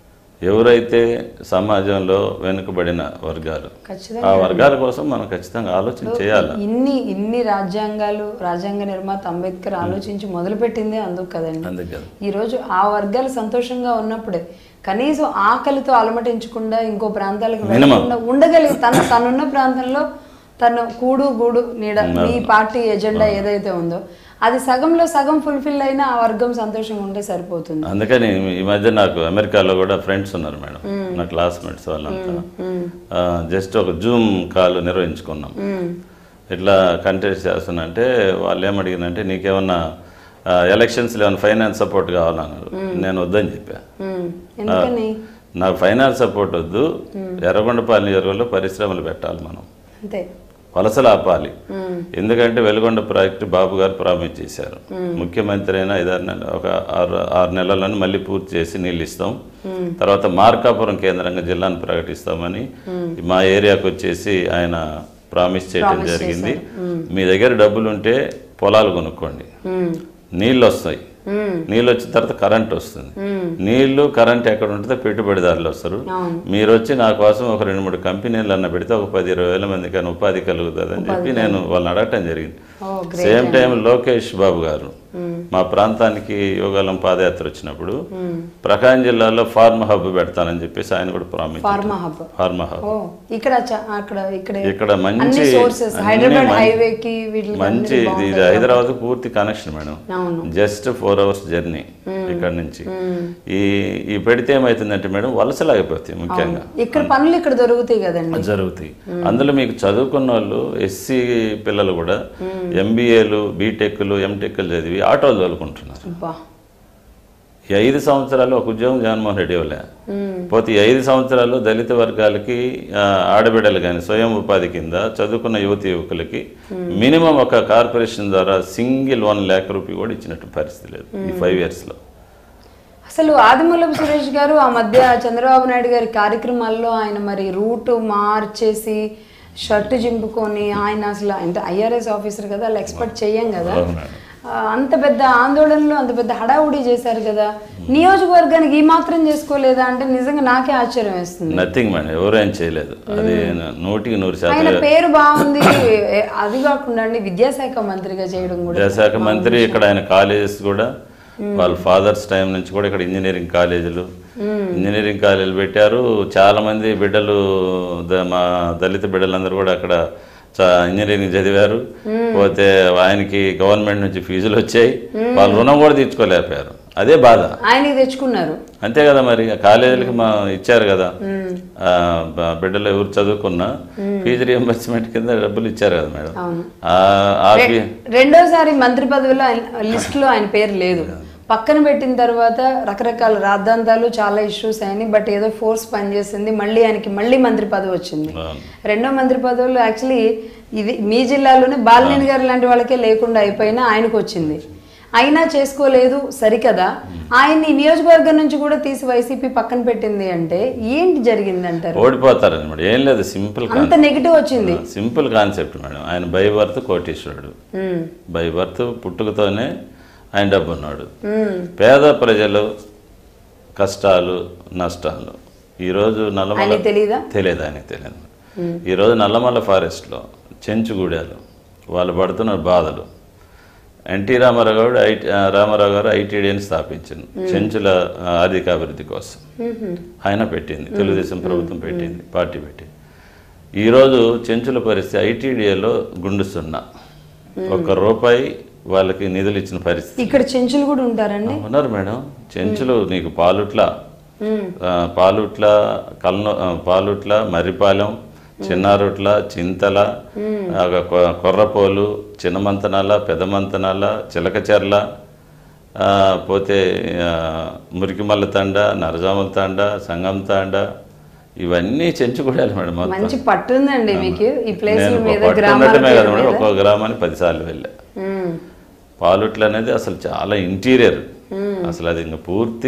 ఎవరైతే సమాజంలో వెనుకబడిన వర్గాలు ఖచ్చితంగా ఆ వర్గాల కోసం మనం ఖచ్చితంగా ఆలోచన చేయాలి ఇన్ని ఇన్ని రాజ్యాంగాలు రాజ్యాంగ నిర్మాత అంబేద్కర్ ఆలోచించి మొదలుపెట్టిందే అందుకు కదండి అందుకే కదా. ఈ రోజు ఆ వర్గాలు సంతోషంగా ఉన్నప్పుడే కనీసం ఆకలితో అలమటించకుండా ఇంకో ప్రాంతాలకు వెళ్ళకుండా ఉండగలిగి తన తనున్న ప్రాంతంలో తను కూడు గూడు నీడ మీ పార్టీ ఎజెండా ఏదైతే ఉందో అది సగంలో సగం ఫుల్ఫిల్ అయినా ఆ వర్గం సంతోషంగా ఉంటే సరిపోతుంది అందుకని ఈ మధ్య నాకు అమెరికాలో కూడా ఫ్రెండ్స్ ఉన్నారు మేడం నా క్లాస్మేట్స్ వాళ్ళంతా ఆ, జస్ట్ ఒక జూమ్ కాల్ నిర్వహించుకున్నాం ఉమ్, ఇట్లా కంటెస్ట్ చేస్తున్నా అంటే వాళ్ళు ఏమడిగినంటే నీకేమన్నా ఎలక్షన్స్లో ఏమైనా ఫైనాన్స్ సపోర్ట్ కావాలన్నారు నేను వద్దని చెప్పా ఉమ్, ఎందుకని నాకు ఫైనాన్స్ సపోర్ట్ వద్దు ఎర్రగొండపాలెం నియోజకవర్గంలో పరిశ్రమలు పెట్టాలి మనం అంతే వలసలు ఆపాలి ఉమ్, ఎందుకంటే వెలుగొండ ప్రాజెక్టు బాబు గారు ప్రామిస్ చేశారు ముఖ్యమంత్రి అయినా ఐదారు నెల ఒక ఆరు ఆరు నెలలను మళ్ళీ పూర్తి చేసి నీళ్ళు ఇస్తాం తర్వాత మార్కాపురం కేంద్రంగా జిల్లాను ప్రకటిస్తామని మా ఏరియాకి వచ్చేసి ఆయన ప్రామిస్ చేయడం జరిగింది మీ దగ్గర డబ్బులు ఉంటే పొలాలు కొనుక్కోండి ఉమ్, నీళ్ళు వస్తాయి ఉమ్, నీళ్ళు వచ్చిన తర్వాత కరెంట్ వస్తుంది ఉమ్, నీళ్లు కరెంట్ ఎక్కడ ఉంటుందో పెట్టుబడిదారులు వస్తారు అవును మీరు వచ్చి నా కోసం ఒక రెండు మూడు కంపెనీలు అన్న పెడితే ఒక పది ఇరవై వేల మంది కానీ ఉపాధి కలుగుతుంది అని చెప్పి నేను వాళ్ళని అడగటం జరిగింది ఓ సేమ్ టైం లోకేష్ బాబు గారు మా ప్రాంతానికి యోగాలం పాదయాత్ర వచ్చినప్పుడు ప్రకాశం జిల్లాలో ఫార్మ్ హబ్ పెడతానని చెప్పేసి ఆయన కూడా promise pharma hub farm hub ఓ ఇక్కడ చ- అక్కడ ఇక్కడ ఇక్కడ మంచి అన్ని సోర్సెస్ అన్ని హైదరాబాద్ మం- హైవేకి వీటికి మంచి ఇది ఇది హైదరాబాద్ పూర్తి కనెక్షన్ మేడం అవును జస్ట్ ఫోర్ అవర్స్ జర్నీ ఇక్కడ నుంచి ఈ ఈ పెడితే ఏమవుతుందంటే మేడం వలసలాగిపోతాయి ముఖ్యంగా ఇక్కడ పనులు ఇక్కడ దొరుకుతాయి కదండి జరుగుతాయి అందులో మీకు చదువుకున్న వాళ్ళు ఎస్సీ పిల్లలు కూడా ఎంబీఏలు బీటెక్లు ఎంటెక్లు చదివి ఆటోలు తోలుకుంటున్నారు అబ్బా ఈ ఐదు సంవత్సరాలు ఒక ఉద్యోగం జగన్మోహన్ రెడ్డి ఇవ్వలే పోతే ఈ ఐదు సంవత్సరాలు దళిత వర్గాలకి ఆ, ఆడబిడ్డలు కానీ స్వయం ఉపాధి కింద చదువుకున్న యువతి యువకులకి మినిమం ఒక కార్పొరేషన్ ద్వారా సింగిల్ వన్ ల్యాక్ రూపీ కూడా ఇచ్చినట్టు పరిస్థితి లేదు ఈ ఫైవ్ ఇయర్స్లో అసలు ఆదిమూలపు సురేష్ గారు ఆ మధ్య చంద్రబాబు నాయుడు గారి కార్యక్రమాల్లో ఆయన మరి రూట్ మార్చేసి షర్ట్ చింపుకొని ఆయన అసలు అంటే ఐఆర్ఎస్ ఆఫీసర్ కదా వాళ్ళు ఎక్స్పెక్ట్ చెయ్యం కదా అవునండి. ఆ, అంత పెద్ద ఆందోళనలో అంత పెద్ద హడావుడి చేశారు కదా నియోజకవర్గానికి ఈ మాత్రం చేసుకోలేదా అంటే నిజంగా నాకే ఆశ్చర్యం వేస్తుంది నథింగ్ మేడం ఎవరు ఏం చేయలేదు అది నూటికి నూరు ఆయన శాతం పేరు బాగుంది ఏ- అది కాకుండా అండి విద్యాశాఖ మంత్రిగా చేయడం కూడా విద్యాశాఖ మంత్రి ఇక్కడ ఆయన కాలేజెస్ కూడా వాళ్ళ ఫాదర్స్ టైం నుంచి కూడా ఇక్కడ ఇంజనీరింగ్ కాలేజీలు ఇంజనీరింగ్ కాలేజీలు పెట్టారు చాలా మంది బిడ్డలు ద- మా దళిత బిడ్డలందరూ కూడా అక్కడ చ- ఇంజనీరింగ్ చదివారు పోతే ఆయనకి గవర్నమెంట్ నుంచి ఫీజులు వచ్చాయి వాళ్ళు రుణం కూడా తీర్చుకోలేకపోయారు అదే బాధ ఆయనకి తెచ్చుకున్నారు అంతే కదా మరి ఆ కాలేజీలకి మా ఇచ్చారు కదా ఆ, బ- బిడ్డలు ఎవరు చదువుకున్నా ఫీజు రియంబర్స్మెంట్ కింద డబ్బులు ఇచ్చారు కదా మేడం అవును ఆ- ఆ ఫీ రెండోసారి మంత్రి పదవిలో ఆయన లిస్ట్ లో ఆయన పేరు లేదు పక్కన పెట్టిన తర్వాత రకరకాల రాద్ధాంతాలు చాలా ఇష్యూస్ అయినాయి బట్ ఏదో ఫోర్స్ పనిచేసింది మళ్ళీ ఆయనకి మళ్ళీ మంత్రి పదవి వచ్చింది అవును. రెండో మంత్రి పదవులు యాక్చువల్లీ ఇది మీ జిల్లాలోనే బాలినేని గారు లాంటి వాళ్ళకే లేకుండా అయిపోయినా ఆయనకు వచ్చింది అయినా చేసుకోలేదు సరికదా ఆయన్ని నియోజకవర్గం నుంచి కూడా తీసి వైసీపీ పక్కన పెట్టింది అంటే ఏంటి జరిగింది అంటారు ఓడిపోతారని మేడం ఏం లేదు సింపుల్ అంత నెగిటివ్ వచ్చింది సింపుల్ కాన్సెప్ట్ మేడం ఆయన బై బర్త్ కోటీశ్వరుడు ఉమ్, బై బర్త్ పుట్టుకతోనే ఆయన డబ్బు ఉన్నాడు ఉమ్, పేద ప్రజలు కష్టాలు నష్టాలు ఈరోజు నల్లమల ఆయనకి తెలీదా తెలియదు ఆయనకి తెలియదు ఈరోజు నల్లమల్ల ఫారెస్ట్లో చెంచుగూడాలు వాళ్ళు పడుతున్న బాధలు ఎన్టీ రామారావు గారు ఐటీ రామారావు గారు ఐటీడీని స్థాపించింది చెంచుల ఆ, ఆర్థికాభివృద్ధి కోసం ఆయన పెట్టింది తెలుగుదేశం ప్రభుత్వం పెట్టింది పార్టీ పెట్టింది ఈరోజు చెంచుల పరిస్థితి ఐటీడీఏలో గుండు సున్నా ఒక్క రూపాయి వాళ్ళకి నిధులు ఇచ్చిన పరిస్థితి ఇక్కడ చెంచులు కూడా ఉంటారండి ఉన్నారు మేడం చెంచులు నీకు పాలుట్ల ఉమ్, ఆ, పాలుట్ల కల్న ఆ, పాలుట్ల మర్రిపాలెం చిన్నారుట్ల చింతల ఆ, కొ- కొర్రపోలు చిన్నమంతనాల పెదమంతనాల చిలకచెర్ల ఆ, పోతే ఆ, మురికిమల్ల తండ నరజాముల తండ సంగం తండ ఇవన్నీ చెంచుకోవాలి మేడం మొత్తం మంచి పట్టుందండి మీకు ఈ ప్లేస్ నేను మీద పట్టు గ్రామాల ఉండటమే పేరు కదా మేడం మీద. ఒక్కో గ్రామానికి పదిసార్లు వెళ్ళా ఉమ్, పాలుట్లు అనేది అసలు చాలా ఇంటీరియర్ అసలు అది ఇంకా పూర్తి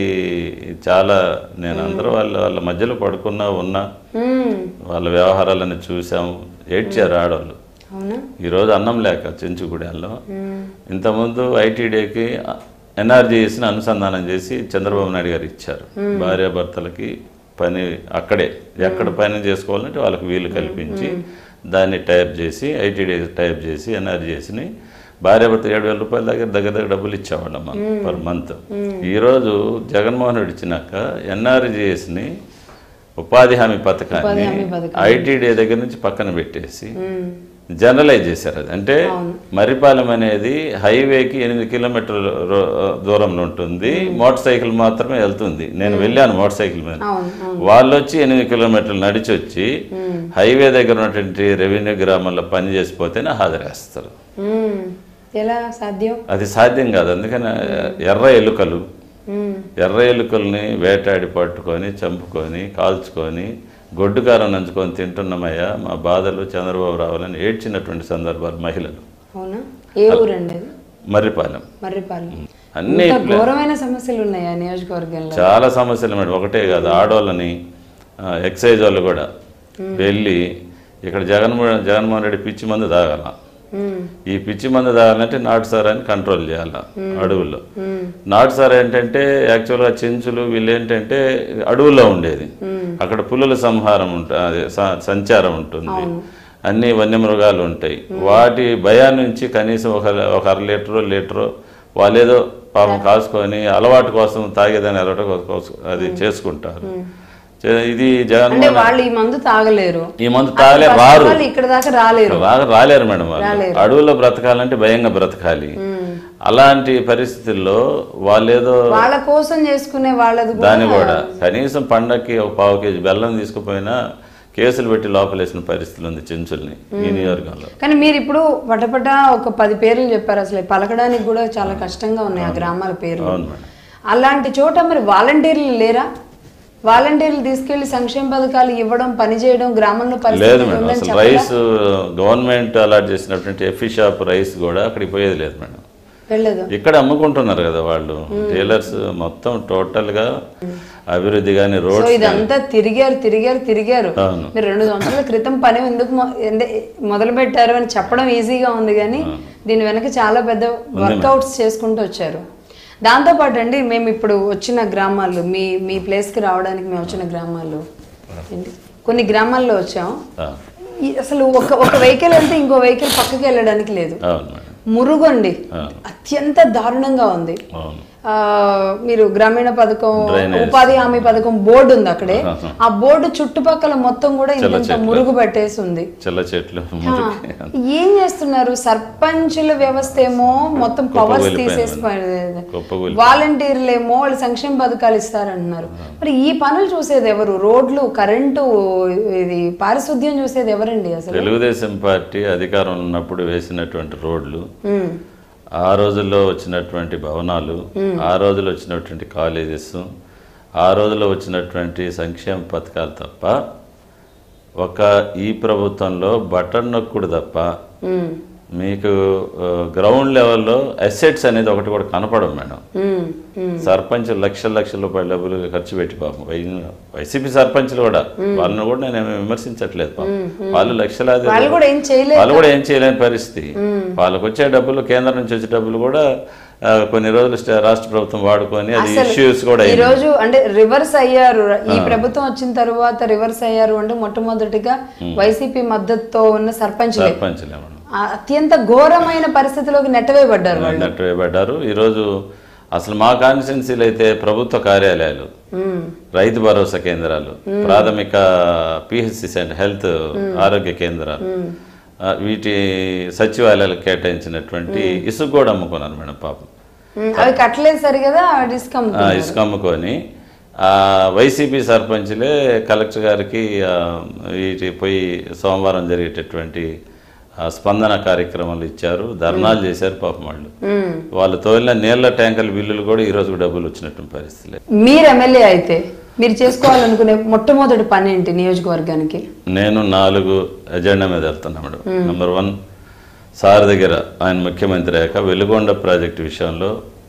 చాలా నేను అందరూ వాళ్ళ వాళ్ళ మధ్యలో పడుకున్నా ఉన్నా ఉమ్, వాళ్ళ వ్యవహారాలను చూసాము ఏడ్చారు ఆడవాళ్ళు అవునా ఈరోజు అన్నం లేక చెంచుగూడెల్లో ఇంతకుముందు ఐటీడీకి ఎన్ఆర్జీఎస్ని అనుసంధానం చేసి చంద్రబాబు నాయుడు గారు ఇచ్చారు భార్యాభర్తలకి పని అక్కడే ఎక్కడ పని చేసుకోవాలంటే వాళ్ళకి వీలు కల్పించి దాన్ని టైప్ చేసి ఐటీడీ టైప్ చేసి ఎన్ఆర్జీఎస్ని భార్యాభర్త ఏడు వేల రూపాయల దగ్గర దగ్గర దగ్గర డబ్బులు ఇచ్చేవాళ్ళం మనం పర్ మంత్ ఈరోజు జగన్మోహన్ రెడ్డి ఇచ్చినాక ఎన్ఆర్జీఎస్ని ఉపాధి హామీ పథకాన్ని హామీ పథకం. ఐటీడీ దగ్గర నుంచి పక్కన పెట్టేసి ఉమ్, జనరలైజ్ చేశారు అది అంటే మర్రిపాలెం అనేది హైవేకి ఎనిమిది కిలోమీటర్ల రో- దూరంలో ఉంటుంది మోటార్ సైకిల్ మాత్రమే వెళ్తుంది నేను వెళ్ళాను మోటార్ సైకిల్ మీద అవును అవును వాళ్ళు వచ్చి ఎనిమిది కిలోమీటర్లు నడిచి వచ్చి హైవే దగ్గర ఉన్నటువంటి రెవెన్యూ గ్రామాల్లో పని చేసిపోతేనే హాజరేస్తారు ఉమ్, ఎలా సాధ్యం అది సాధ్యం కాదు అందుకని ఎర్ర ఎలుకలు ఉమ్, ఎర్ర ఎలుకల్ని వేటాడి పట్టుకొని చంపుకొని కాల్చుకొని గొడ్డుకారం నంచుకొని తింటున్నామయ్యా మా బాధలు చంద్రబాబు రావాలని ఏడ్చినటువంటి సందర్భాలు మహిళలు అవునా ఏ ఊరండి అది మర్రిపాలెం మర్రిపాలెం అన్ని ఇంత ఘోరమైన సమస్యలు ఉన్నాయా నియోజకవర్గంలో చాలా సమస్యలు మేడం ఒకటే కాదు ఆడవాళ్ళని ఆ, ఎక్సైజ్ వాళ్ళు కూడా వెళ్ళి ఇక్కడ జగన్మోహన్ జగన్మోహన్ రెడ్డి పిచ్చి మందు తాగాల ఉమ్, ఈ పిచ్చి మందు తాగాలంటే నాటు సారాన్ని కంట్రోల్ చేయాల అడవుల్లో ఉమ్, నాటు సారా ఏంటంటే యాక్చువల్గా చెంచులు వీళ్ళు ఏంటంటే అడవుల్లో ఉండేది అక్కడ పులుల సంహారం ఉంటుంది అదే స- సంచారం ఉంటుంది అన్ని వన్యమృగాలు ఉంటాయి వాటి భయాన్ని నుంచి కనీసం ఒక ఒక అర లీటరు లీటరు వాళ్ళేదో పాపం కాసుకొని అలవాటు కోసం తాగేదాన్ని అలవాటు కోసం అది చేసుకుంటారు చే- ఇది జగన్ అంటే వాళ్ళు ఈ మందు తాగలేరు ఈ మందు తాగలే రారు వాళ్ళు ఇక్కడ దాకా రాలేరు రాగా రాలేరు మేడం వాళ్ళు అడవుల్లో బ్రతకాలంటే భయంగా బ్రతకాలి అలాంటి పరిస్థితుల్లో వాళ్ళేదో వాళ్ళ కోసం చేసుకునే వాళ్ళది కూడా దాన్ని కూడా కనీసం పండక్కి ఒక పావు కేజీ బెల్లం తీసుకుపోయినా కేసులు పెట్టి లోపలేసిన పరిస్థితులు ఉంది చెంచుల్ని ఈ నియోజకవర్గంలో కానీ మీరు ఇప్పుడు పటపట ఒక పది పేర్లు చెప్పారు అసలు పలకడానికి కూడా చాలా కష్టంగా ఉన్నాయి ఆ గ్రామాల పేర్లు అవును మేడం అలాంటి చోట మరి వాలంటీర్లు లేరా వాలంటీర్లు తీసుకెళ్లి సంక్షేమ పథకాలు ఇవ్వడం పని చేయడం గ్రామంలో లేదు పరిస్థితులు మేడం ఉందని అసలు చెప్పరా? రైస్ గవర్నమెంట్ అలాట్ చేసినటువంటి ఎఫీ షాప్ రైస్ కూడా అక్కడికి పోయేది లేదు మేడం వెళ్ళదు ఇక్కడ అమ్ముకుంటున్నారు కదా వాళ్ళు డీలర్స్ మొత్తం టోటల్ గా అభివృద్ధి కానీ సో రోడ్స్ ఇదంతా తిరిగారు తిరిగారు తిరిగారు అవును. మీరు రెండు సంవత్సరాల క్రితం పని ఎందుకు మొ- ఎందే- మొదలు పెట్టారు అని చెప్పడం ఈజీగా ఉంది కానీ దీని వెనక చాలా పెద్ద వర్కౌట్స్ చేసుకుంటూ వచ్చారు దాంతో పాటు అండి మేము ఇప్పుడు వచ్చిన గ్రామాలు మీ మీ ప్లేస్కి రావడానికి మేము వచ్చిన గ్రామాలు ఏంటి కొన్ని గ్రామాల్లో వచ్చాం ఆ, ఈ- అసలు ఒక ఒక వెహికల్ వెళ్తే ఇంకో వెహికల్ పక్కకి వెళ్ళడానికి లేదు అవును మేడం మురుగుండి ఆ. అత్యంత దారుణంగా ఉంది అవును ఆ, మీరు గ్రామీణ పథకం Drainage. ఉపాధి హామీ పథకం బోర్డు ఉంది అక్కడే ఆహా. ఆ బోర్డు చుట్టుపక్కల మొత్తం కూడా చెల్ల ఇంత చెట్లు. మురుగు పట్టేసి ఉంది చెల్ల చెట్లు ఆ, మురికి. ఏం చేస్తున్నారు సర్పంచుల వ్యవస్థ ఏమో మొత్తం పవర్స్ కుప్పకూలిపోయింది తీసేసి కుప్పకూలి వాలంటీర్లు ఏమో వాళ్ళు సంక్షేమ పథకాలు ఇస్తారంటున్నారు మరి ఈ పనులు చూసేది ఎవరు రోడ్లు కరెంటు ఇది పారిశుద్ధ్యం చూసేది ఎవరండి అసలు తెలుగుదేశం పార్టీ అధికారంలో ఉన్నప్పుడు వేసినటువంటి రోడ్లు ఉమ్, ఆ రోజుల్లో వచ్చినటువంటి భవనాలు ఆ రోజుల్లో వచ్చినటువంటి కాలేజెస్ ఆ రోజుల్లో వచ్చినటువంటి సంక్షేమ పథకాలు తప్ప ఒక ఈ ప్రభుత్వంలో బటన్ నొక్కుడు తప్ప ఉమ్, మీకు ఆ, గ్రౌండ్ లెవెల్లో అసెట్స్ అనేది ఒకటి కూడా కనపడవు మేడం ఉమ్, ఉమ్. సర్పంచ్ లక్షల లక్షల రూపాయల డబ్బులు ఖర్చు పెట్టి పాపం వై- వైసీపీ సర్పంచ్లు కూడా వాళ్ళని కూడా నేను విమర్శించట్లేదు పాపం వాళ్ళు లక్షలాది వాళ్ళు కూడా ఏం చేయలేదు వాళ్ళు కూడా ఏం చేయలేని పరిస్థితి వాళ్ళకి వచ్చే డబ్బులు కేంద్రం నుంచి వచ్చే డబ్బులు కూడా ఆ, కొన్ని రోజులు స్ట- రాష్ట్ర ప్రభుత్వం వాడుకొని అది ఇష్యూస్ కూడా ఈ అయింది. రోజు అంటే రివర్స్ అయ్యారు ఈ ప్రభుత్వం వచ్చిన తర్వాత రివర్స్ అయ్యారు అంటే మొట్టమొదటిగా వైసీపీ మద్దతుతో ఉన్న సర్పంచ్లే సర్పంచ్లే మేడం ఆ అత్యంత ఘోరమైన పరిస్థితిలోకి నెట్టవేయబడ్డారు వాళ్ళు నెట్ వేయబడ్డారు ఈరోజు అసలు మా కాన్స్టిట్యున్సీలు అయితే ప్రభుత్వ కార్యాలయాలు ఉమ్, రైతు భరోసా కేంద్రాలు ప్రాథమిక పిహెచ్సి సెంటర్ హెల్త్ ఆరోగ్య కేంద్రాలు ఆ, వీటి సచివాలయాలకు కేటాయించినటువంటి ఇసుక కూడా అమ్ముకున్నారు మేడం పాపం ఉమ్, అవి కట్టలేదు సరి కదా డిస్కౌంట్ ఆ, ఇసుక అమ్ముకొని ఆ, వైసీపీ సర్పంచ్లే కలెక్టర్ గారికి ఆ, వీటి పోయి సోమవారం జరిగేటటువంటి ఆ, స్పందన కార్యక్రమాలు ఇచ్చారు ధర్నాలు చేశారు పాపం వాళ్ళు వాళ్ళు తోలిన నీళ్ల ట్యాంకర్ల బిల్లులు కూడా ఈ రోజు డబ్బులు వచ్చినటువంటి పరిస్థితులే మీరు ఎమ్మెల్యే అయితే మీరు చేసుకోవాలనుకునే మొట్టమొదటి పని ఏంటి నియోజకవర్గానికి నేను నాలుగు ఎజెండా మీద వెళ్తున్నా మేడం నెంబర్ వన్ సార్ దగ్గర ఆయన ముఖ్యమంత్రి అయ్యాక వెలుగొండ ప్రాజెక్టు విషయంలో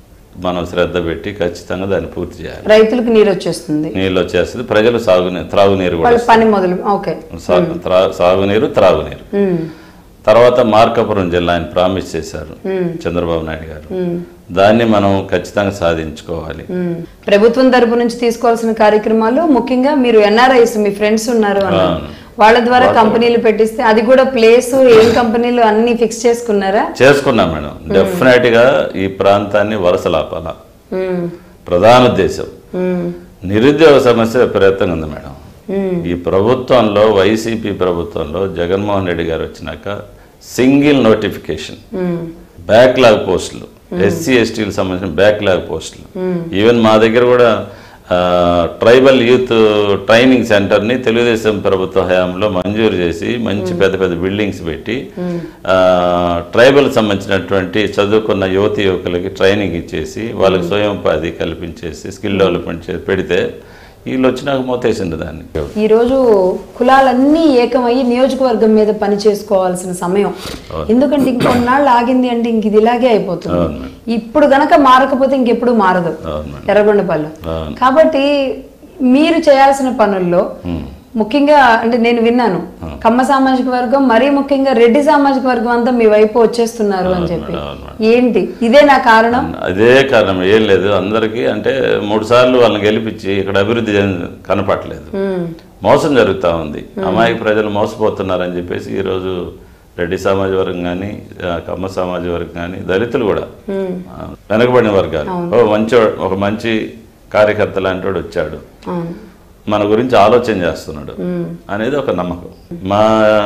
మనం శ్రద్ధ పెట్టి ఖచ్చితంగా దాన్ని పూర్తి చేయాలి రైతులకు నీరు వచ్చేస్తుంది నీళ్ళు వచ్చేస్తుంది ప్రజలు సాగునీరు త్రాగునీరు కూడా వాళ్ళ పని మొదలు ఓకే సా- త్రా- సాగునీరు త్రాగునీరు ఉమ్, తర్వాత మార్కాపురం జిల్లా ఆయన ప్రామిస్ చేశారు చంద్రబాబు నాయుడు గారు దాన్ని మనం ఖచ్చితంగా సాధించుకోవాలి ఉమ్. ప్రభుత్వం తరపు నుంచి తీసుకోవాల్సిన కార్యక్రమాలు ముఖ్యంగా మీరు ఎన్ఆర్ఐస్ మీ ఫ్రెండ్స్ ఉన్నారు అన్నారు వాళ్ళ ద్వారా కంపెనీలు పెట్టిస్తే అది కూడా ప్లేస్ ఏం కంపెనీలు అన్ని ఫిక్స్ చేసుకున్నారా చేసుకున్నాం మేడం డెఫినెట్ గా ఈ ప్రాంతాన్ని వలసలాపాల ఉమ్, ప్రధాన ఉద్దేశం ఉమ్, నిరుద్యోగ సమస్య విపరీతంగా ఉంది మేడం ఉమ్, ఈ ప్రభుత్వంలో వైసీపీ ప్రభుత్వంలో జగన్మోహన్ రెడ్డి గారు వచ్చినాక సింగిల్ నోటిఫికేషన్ ఉమ్, బ్యాక్లాగ్ పోస్టులు ఎస్సీ ఎస్టీలకు సంబంధించిన బ్యాక్లాగ్ పోస్టులు ఈవెన్ మా దగ్గర కూడా ఆ, ట్రైబల్ యూత్ ట్రైనింగ్ సెంటర్ని తెలుగుదేశం ప్రభుత్వ హయాంలో మంజూరు చేసి మంచి పెద్ద పెద్ద బిల్డింగ్స్ పెట్టి ఆ, ట్రైబల్ సంబంధించినటువంటి చదువుకున్న యువతి యువకులకి ట్రైనింగ్ ఇచ్చేసి వాళ్ళకి స్వయం ఉపాధి కల్పించేసి స్కిల్ డెవలప్మెంట్ చేసి పెడితే వీళ్ళు వచ్చినాక మోతేసింది దాన్ని ఈ రోజు కులాలన్నీ ఏకమయ్యి నియోజకవర్గం మీద పని చేసుకోవాల్సిన సమయం ఎందుకంటే ఇంకొన్నాళ్ళు ఆగింది అంటే ఇంక ఇది ఇలాగే అయిపోతుంది అవును. ఇప్పుడు గనక మారకపోతే ఇంకెప్పుడు మారదు అవును మేడం. ఎర్రగొండపల్లి అవును. కాబట్టి మీరు చేయాల్సిన పనుల్లో ముఖ్యంగా అంటే నేను విన్నాను కమ్మ సామాజిక వర్గం మరీ ముఖ్యంగా రెడ్డి సామాజిక వర్గం అంతా మీ వైపు వచ్చేస్తున్నారు అని చెప్పి అవును ఏంటి ఇదే నా కారణం అదే కారణం ఏం లేదు అందరికీ అంటే మూడు సార్లు వాళ్ళని గెలిపించి ఇక్కడ అభివృద్ధి జన్- కనపట్లేదు ఉమ్, మోసం జరుగుతూ ఉంది అమాయక ప్రజలు మోసపోతున్నారని చెప్పేసి ఈరోజు రెడ్డి సమాజ వర్గం కానీ కమ్మ సమాజ వర్గం కానీ దళితులు కూడా ఆ, వెనకబడిన వర్గాలు ఓ మంచి ఒక మంచి కార్యకర్త లాంటి వాడు వచ్చాడు అవును మన గురించి ఆలోచన చేస్తున్నాడు అనేది ఒక నమ్మకం మా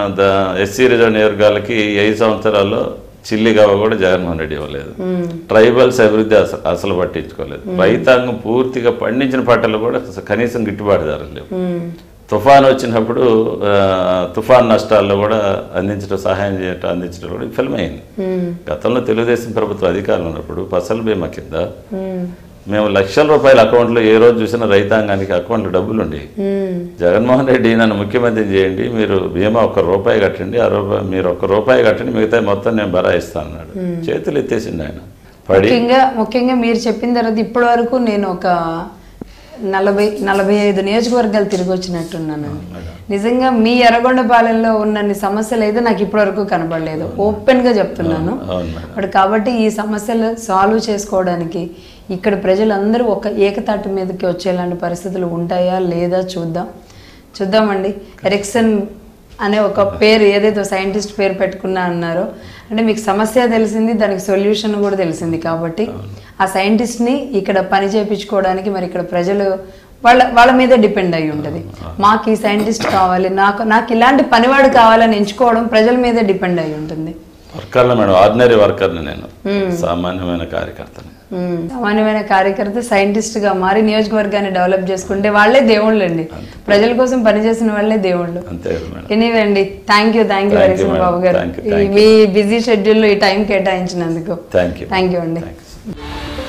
ఎస్సీ రిజర్వ్ నియోజకవర్గాలకి ఐదు సంవత్సరాల్లో చిల్లిగవ్వ కూడా జగన్మోహన్ రెడ్డి ఇవ్వలేదు ట్రైబల్స్ అభివృద్ధి అసలు అసలు పట్టించుకోలేదు రైతాంగం పూర్తిగా పండించిన పంటలు కూడా అసలు కనీసం గిట్టుబాటు ధరలు లేవు ఉమ్, తుఫాన్ వచ్చినప్పుడు ఆ, తుఫాన్ నష్టాల్లో కూడా అందించడం సహాయం చేయటం అందించడం కూడా విఫలమైంది గతంలో తెలుగుదేశం ప్రభుత్వం అధికారంలో ఉన్నప్పుడు ఫసల్ బీమా కింద మేము లక్షల రూపాయల అకౌంట్లో ఏ రోజు చూసినా రైతాంగానికి అకౌంట్లో డబ్బులు ఉండేవి జగన్మోహన్ రెడ్డి నన్ను ముఖ్యమంత్రి చేయండి మీరు బీమా ఒక రూపాయి కట్టండి ఆ రూపాయి మీరు ఒక రూపాయి కట్టండి మిగతా మొత్తం నేను బరాయిస్తాను అన్నాడు చేతులు ఎత్తేసిండు ఆయన పడి ముఖ్యంగా ముఖ్యంగా మీరు చెప్పిన తర్వాత ఇప్పటి వరకు నేను ఒక నలభై నలభై ఐదు నియోజకవర్గాలు తిరిగి వచ్చినట్టున్నాను నిజంగా మీ ఎర్రగొండపాలెంలో ఉన్నన్ని సమస్యలు అయితే నాకు ఇప్పటి వరకు కనబడలేదు ఓపెన్ గా చెప్తున్నాను అవును మేడం బట్ కాబట్టి ఈ సమస్యలు సాల్వ్ చేసుకోవడానికి ఇక్కడ ప్రజలందరూ ఒక ఏకతాటి మీదకి వచ్చేలాంటి పరిస్థితులు ఉంటాయా లేదా చూద్దాం చూద్దామండి ఎరిక్సన్ అనే ఒక పేరు ఏదైతే సైంటిస్ట్ పేరు పెట్టుకున్నా అన్నారో అంటే మీకు సమస్య తెలిసింది దానికి సొల్యూషన్ కూడా తెలిసింది కాబట్టి ఆ సైంటిస్ట్ని ఇక్కడ పని చేయించుకోవడానికి మరి ఇక్కడ ప్రజలు వాళ్ళ వాళ్ళ మీద డిపెండ్ అయి ఉంటుంది మాకు ఈ సైంటిస్ట్ కావాలి నాకు నాకు ఇలాంటి పనివాడు కావాలని ఎంచుకోవడం ప్రజల మీద డిపెండ్ అయి ఉంటుంది వర్కర్లు మేడం ఆర్డినరీ వర్కర్ని నేను సామాన్యమైన కార్యకర్తని మ్మ్. సామాన్యమైన కార్యకర్త సైంటిస్ట్ గా మారి నియోజకవర్గాన్ని డెవలప్ చేసుకుంటే వాళ్ళే దేవుళ్ళు అండి ప్రజల కోసం పనిచేసిన వాళ్ళే దేవుళ్ళు అంతే కదా మేడం ఎనీవే అండి thank you thank you Thank you, Harisimha madam. Babu గారు Thank you, ఈ thank మీ బిజీ షెడ్యూల్లో ఈ టైం కేటాయించినందుకు థ్యాంక్ యూ థ్యాంక్ యూ అండి థ్యాంక్ యూ